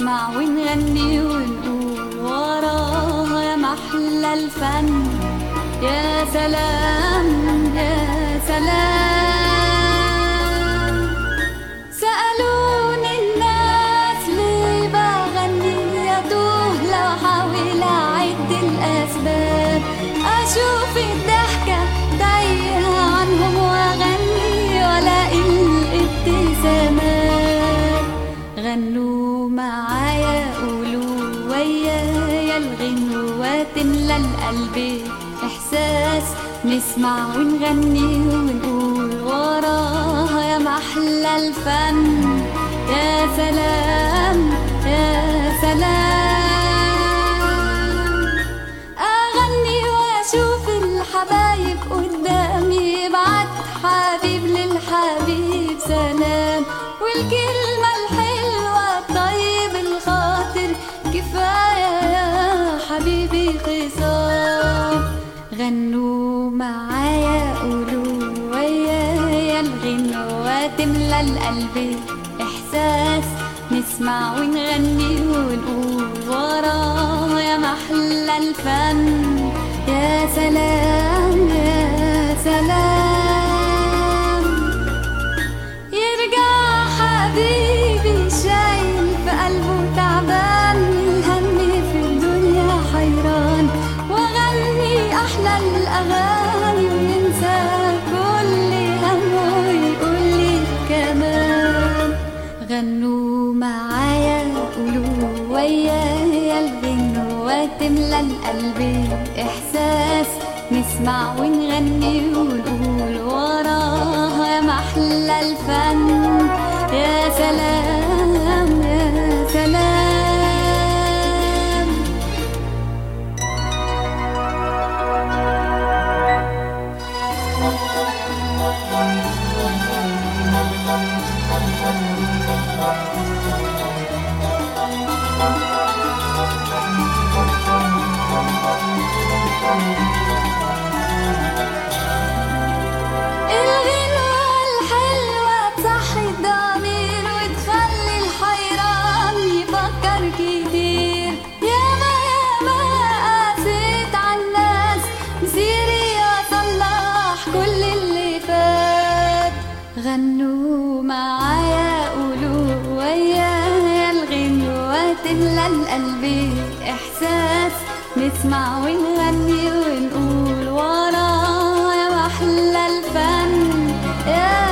نسمع ونغني ونقول وراها يا محلى الفن يا سلام يا سلام سألوني الناس ليه بغني يتوه لو حاول أعد الأسباب أشوف الضحكة تايهة عنهم وأغني وألاقي الابتسامات غنوا معايا قولوا ويايا الغنوة تملى القلب إحساس نسمع ونغني ونقول وراها يا محلى الفن يا سلام يا سلام أغني وأشوف الحبايب قدامي بعت حبيب للحبيب سلام والكلمة الحلوة طيب الخاطر كفاية يا حبيبي خصام غنوا معايا قولوا ويايا الغنوة تملى القلب إحساس نسمع ونغني ونقول وراها يا محلى الفن يا سلام يا سلام يرجع حبيبي شايل في قلبه تعبان من الهم في الدنيا حيران واغني احلى الاغاني وينسى كل همه ويقول لي كمان غنوا معايا قولوا ويايا الغنوة تملى القلب احساس نسمع ونغني ونقول وراها يا محلى الفن يا سلام يا سلام الغنوة الحلوة تصحي الضمير وتخلي الحيران يفكر كتير ياما ياما قاسيت عالناس مسيري أصلح كل اللي فات غنوا معايا قولوا ويايا الغنوة تملى القلب إحساس نسمع ونغني ونقول وراها يا محلى الفن يا